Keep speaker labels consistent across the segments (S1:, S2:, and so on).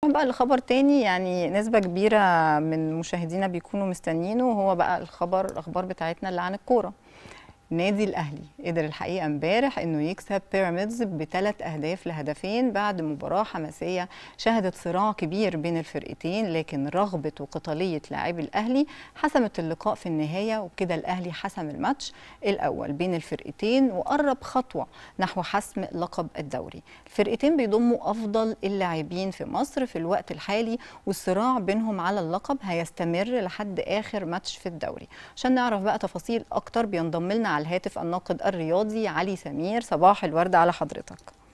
S1: بقى لخبر تاني يعني نسبة كبيرة من مشاهدينا بيكونوا مستنيينه وهو بقى الخبر الأخبار بتاعتنا اللي عن الكورة نادي الأهلي قدر الحقيقة امبارح إنه يكسب بيراميدز بثلاث أهداف لهدفين بعد مباراة حماسية شهدت صراع كبير بين الفرقتين لكن رغبة وقتالية لاعبي الأهلي حسمت اللقاء في النهاية وبكده الأهلي حسم الماتش الأول بين الفرقتين وقرب خطوة نحو حسم لقب الدوري الفرقتين بيضموا أفضل اللاعبين في مصر في الوقت الحالي والصراع بينهم على اللقب هيستمر لحد آخر ماتش في الدوري عشان نعرف بقى تفاصيل أكتر بينضم لنا على الهاتف الناقد الرياضي علي سمير صباح الورد على حضرتك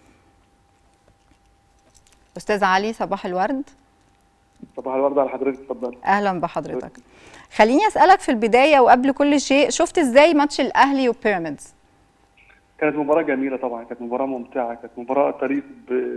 S1: أستاذ علي صباح الورد
S2: صباح الورد على حضرتك اتفضل
S1: أهلا بحضرتك خليني أسألك في البداية وقبل كل شيء شفت إزاي ماتش الأهلي وبيراميدز
S2: كانت مباراة جميلة طبعا كانت مباراة ممتعة كانت مباراة تليق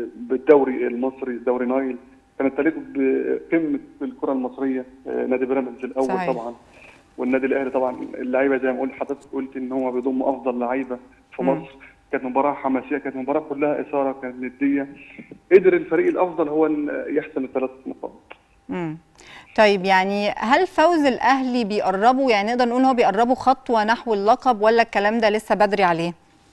S2: بالدوري المصري دوري نايل كانت تليق بقمة الكرة المصرية نادي بيراميدز الأول
S1: صحيح.
S2: طبعا والنادي الاهلي طبعا اللعيبه زي ما قلت حضرتك قلت ان هو بيضم افضل لعيبه في
S1: مم.
S2: مصر كانت مباراه حماسيه كانت مباراه كلها اثاره كانت نديه قدر الفريق الافضل هو ان يحسم الثلاث نقاط
S1: مم. طيب يعني هل فوز الأهلي بيقربوا يعني نقدر نقول هو بيقربوا خطوة نحو اللقب ولا الكلام ده لسه بدري عليه؟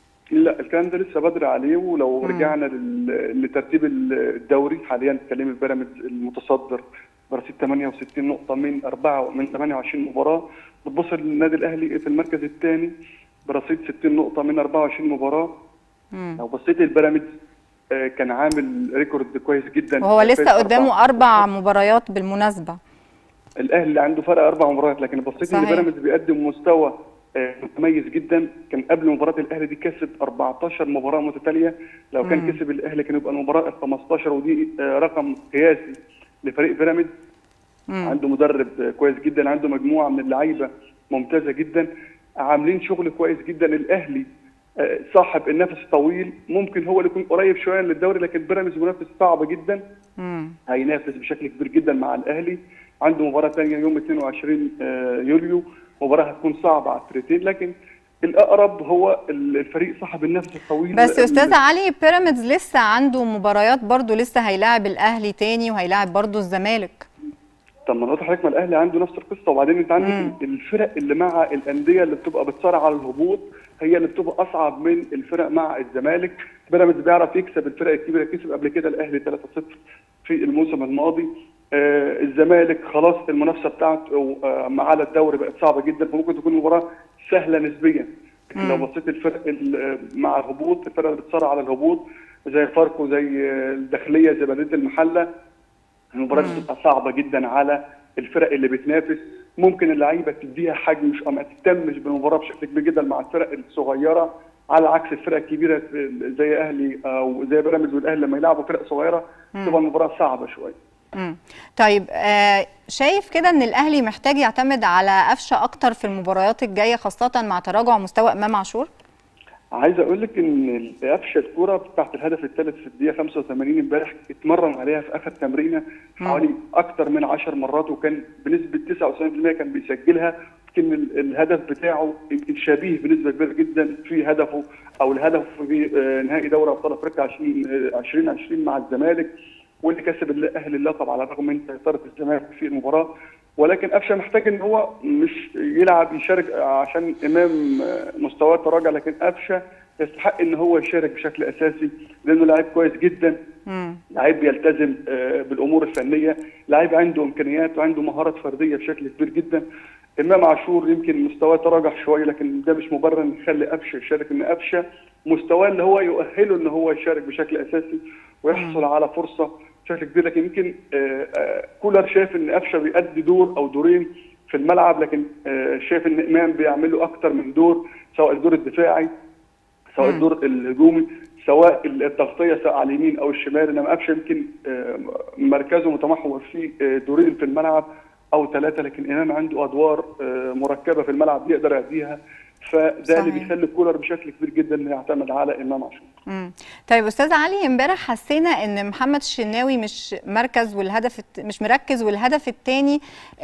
S2: لا الكلام ده لسه بدري عليه ولو
S1: مم.
S2: رجعنا لل- لترتيب الدوري حاليا بتكلم بيراميدز المتصدر برصيد 68 نقطه من أربعة من 28 مباراه بتبص للنادي الاهلي في المركز الثاني برصيد 60 نقطه من 24 مباراه
S1: مم.
S2: لو بصيت البيراميدز آه، كان عامل ريكورد كويس جدا
S1: وهو لسه
S2: فاز
S1: قدامه أربع مباريات بالمناسبة
S2: الاهلي عنده فرق اربع مباريات لكن بصيت ان
S1: صحيح.
S2: بيراميدز بيقدم مستوى آه، متميز جدا كان قبل مباراه الاهلي دي كسب 14 مباراه متتاليه لو كان
S1: مم.
S2: كسب الاهلي كان يبقى المباراه ال 15 ودي آه، رقم قياسي لفريق بيراميدز
S1: مم.
S2: عنده مدرب آه، كويس جدا عنده مجموعه من اللعيبه ممتازه جدا عاملين شغل كويس جدا الاهلي آه، صاحب النفس الطويل ممكن هو اللي يكون قريب شويه للدوري لكن بيراميدز منافس صعب جدا
S1: مم.
S2: هينافس بشكل كبير جدا مع الاهلي عنده مباراه ثانيه يوم 22 آه، يوليو مباراه هتكون صعبه على الفريقين لكن الاقرب هو الفريق صاحب النفس الطويل
S1: بس أستاذ علي بيراميدز لسه عنده مباريات برضو لسه هيلاعب الأهلي تاني وهيلاعب برضو الزمالك
S2: طب ما نقول لحضرتك ما الاهلي عنده نفس القصه وبعدين انت عندك
S1: مم.
S2: الفرق اللي مع الانديه اللي بتبقى بتصارع على الهبوط هي اللي بتبقى اصعب من الفرق مع الزمالك بيراميدز بيعرف يكسب الفرق الكبيره كسب قبل كده الاهلي 3-0 في الموسم الماضي آه الزمالك خلاص المنافسه بتاعته آه مع على الدوري بقت صعبه جدا فممكن تكون المباراه سهله نسبيا لكن لو
S1: مم.
S2: بصيت الفرق ال- مع الهبوط الفرق اللي بتصارع على الهبوط زي فاركو زي آه، الداخليه زي بلديه المحله المباراة
S1: مم.
S2: بتبقى صعبة جدا على الفرق اللي بتنافس ممكن اللعيبة تديها حجم مش ما تهتمش بالمباراة بشكل كبير جدا مع الفرق الصغيرة على عكس الفرق الكبيرة زي أهلي أو زي بيراميدز والأهلي لما يلعبوا فرق صغيرة
S1: مم.
S2: تبقى المباراة صعبة شوية
S1: مم. طيب آه شايف كده ان الاهلي محتاج يعتمد على قفشه اكتر في المباريات الجايه خاصه مع تراجع مستوى امام عاشور
S2: عايز اقول لك ان قفشه الكوره بتاعت الهدف الثالث في الدقيقه 85 امبارح اتمرن عليها في اخر تمرينه حوالي اكتر من 10 مرات وكان بنسبه 99% كان بيسجلها يمكن ال- الهدف بتاعه يمكن شبيه بنسبه كبيره جدا في هدفه او الهدف في آه، نهائي دوري ابطال افريقيا 20 آه، 2020 مع الزمالك واللي كسب الاهلي اللقب على الرغم من سيطره الزمالك في المباراه ولكن قفشه محتاج ان هو مش يلعب يشارك عشان امام آه، مستواه تراجع لكن قفشه يستحق ان هو يشارك بشكل اساسي لانه لاعب كويس جدا
S1: مم.
S2: لعيب بيلتزم آه، بالامور الفنيه لعيب عنده امكانيات وعنده مهارات فرديه بشكل كبير جدا امام عاشور يمكن مستواه تراجع شويه لكن ده مش مبرر ان يخلي قفشه يشارك ان قفشه مستواه اللي هو يؤهله ان هو يشارك بشكل اساسي ويحصل على فرصه بشكل كبير لكن يمكن آه، آه، كولر شايف ان قفشه بيأدي دور او دورين في الملعب لكن آه، شايف ان امام بيعملوا اكتر من دور سواء الدور الدفاعي سواء
S1: مم.
S2: الدور الهجومي سواء التغطيه سواء على اليمين او الشمال انما قفشه يمكن آه، مركزه متمحور في آه، دورين في الملعب او ثلاثه لكن امام عنده ادوار آه، مركبه في الملعب بيقدر يأديها فده اللي
S1: صحيح.
S2: بيخلي كولر بشكل كبير جدا انه يعتمد على امام عاشور
S1: مم. طيب استاذ علي امبارح حسينا ان محمد الشناوي مش مركز والهدف الت... مش مركز والهدف الثاني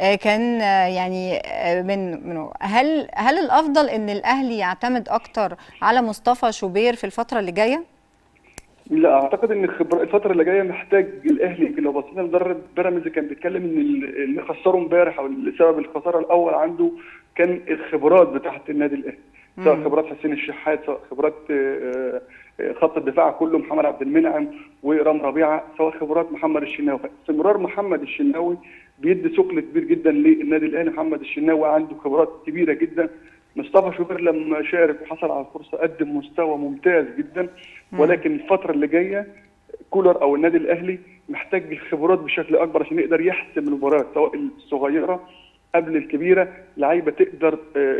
S1: كان آه، يعني آه، من منه هل هل الافضل ان الاهلي يعتمد اكتر على مصطفى شوبير في الفتره اللي جايه
S2: لا اعتقد ان الخبر... الفتره اللي جايه محتاج الاهلي يمكن لو بصينا لمدرب بيراميدز كان بيتكلم ان اللي خسره امبارح او سبب الخساره الاول عنده كان الخبرات بتاعه النادي الاهلي سواء خبرات حسين الشحات سواء خبرات خط الدفاع كله محمد عبد المنعم ورام ربيعه سواء خبرات محمد الشناوي استمرار محمد الشناوي بيدي ثقل كبير جدا للنادي الاهلي محمد الشناوي عنده خبرات كبيره جدا مصطفى شوبير لما شارك وحصل على الفرصه قدم مستوى ممتاز جدا ولكن الفتره اللي جايه كولر او النادي الاهلي محتاج الخبرات بشكل اكبر عشان يقدر يحسم المباريات سواء الصغيره قبل الكبيره لعيبه تقدر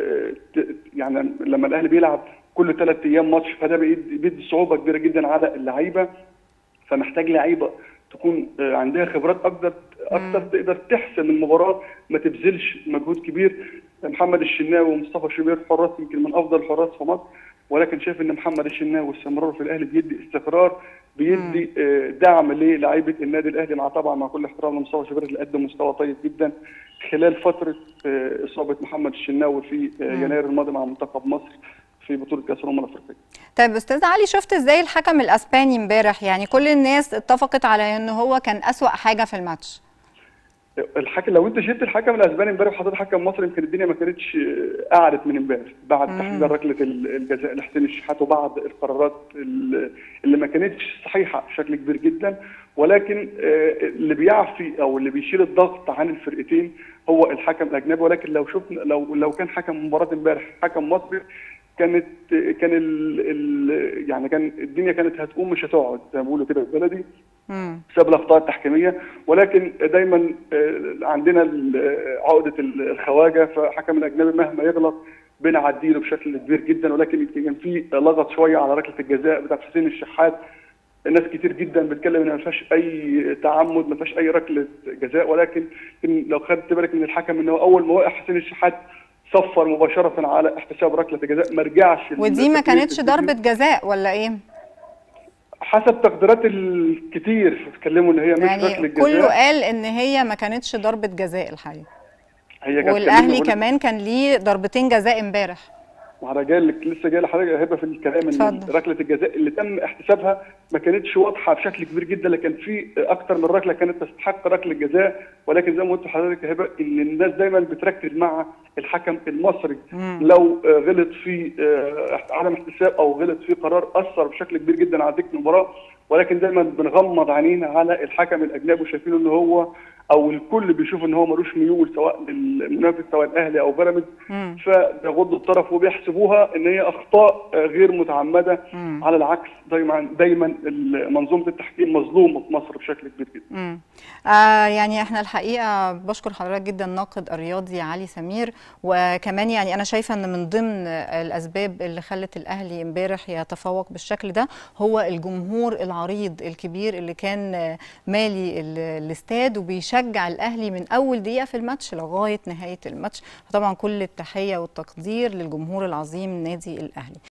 S2: يعني لما الاهلي بيلعب كل ثلاث ايام ماتش فده بيدي صعوبه كبيره جدا على اللعيبه فمحتاج لعيبه تكون عندها خبرات اكتر اكتر تقدر تحسم المباراه ما تبذلش مجهود كبير محمد الشناوي ومصطفى شوبير حراس يمكن من افضل الحراس في مصر ولكن شايف ان محمد الشناوي واستمراره في الاهلي بيدي استقرار بيدي دعم للاعيبه النادي الاهلي مع طبعا مع كل احترام لمصطفى شوبير اللي قدم مستوى طيب جدا خلال فتره اصابه محمد الشناوي في يناير الماضي مع منتخب مصر في بطوله كاس الامم الافريقيه.
S1: طيب استاذ علي شفت ازاي الحكم الاسباني امبارح يعني كل الناس اتفقت على ان هو كان اسوا حاجه في الماتش.
S2: الحكم لو انت شلت الحكم الاسباني امبارح وحطيت حكم مصري يمكن الدنيا ما كانتش قعدت من امبارح بعد تحديد ركله الجزاء لحسين الشحات وبعض القرارات اللي ما كانتش صحيحه بشكل كبير جدا ولكن اللي بيعفي او اللي بيشيل الضغط عن الفرقتين هو الحكم الاجنبي ولكن لو شفنا لو لو كان حكم مباراه امبارح حكم مصري كانت كان ال ال يعني كان الدنيا كانت هتقوم مش هتقعد زي ما بيقولوا كده بالبلدي بسبب الاخطاء التحكيميه ولكن دايما عندنا عقده الخواجه فحكم الاجنبي مهما يغلط بنعدي له بشكل كبير جدا ولكن يمكن كان في لغط شويه على ركله الجزاء بتاعت حسين الشحات الناس كتير جدا بتتكلم ان ما فيهاش اي تعمد ما فيهاش اي ركله جزاء ولكن لو خدت بالك من الحكم ان هو اول ما وقع حسين الشحات صفر مباشره على احتساب ركله الجزاء ما رجعش
S1: ودي ما كانتش ضربه جزاء ولا ايه؟
S2: حسب تقديرات الكتير اتكلموا ان هي مش
S1: يعني
S2: ركله جزاء
S1: كله قال ان هي ما كانتش ضربه جزاء الحقيقه
S2: هي كانت
S1: والاهلي كمان كان ليه ضربتين جزاء امبارح
S2: وانا جاي لك لسه جاي لحضرتك هبه في الكلام ان ركله الجزاء اللي تم احتسابها ما كانتش واضحه بشكل كبير جدا لكن في اكتر من ركله كانت تستحق ركله جزاء ولكن زي ما قلت لحضرتك هبه ان الناس دايما بتركز مع الحكم المصري مم. لو غلط في عدم احتساب او غلط في قرار اثر بشكل كبير جدا على نتيجه المباراه ولكن دايما بنغمض عينينا على الحكم الاجنبي وشايفينه ان هو او الكل بيشوف ان هو ملوش ميول سواء للمنافس سواء الاهلي او بيراميدز فبيغضوا الطرف وبيحسبوها ان هي اخطاء غير متعمده مم. على العكس دايما دايما منظومه التحكيم مظلومه في مصر بشكل كبير جدا.
S1: آه يعني احنا الحقيقه بشكر حضرتك جدا الناقد الرياضي علي سمير وكمان يعني انا شايفه ان من ضمن الاسباب اللي خلت الاهلي امبارح يتفوق بالشكل ده هو الجمهور العريض الكبير اللي كان مالي الاستاد وبيشجع شجع الاهلي من اول دقيقه في الماتش لغايه نهايه الماتش طبعا كل التحيه والتقدير للجمهور العظيم نادي الاهلي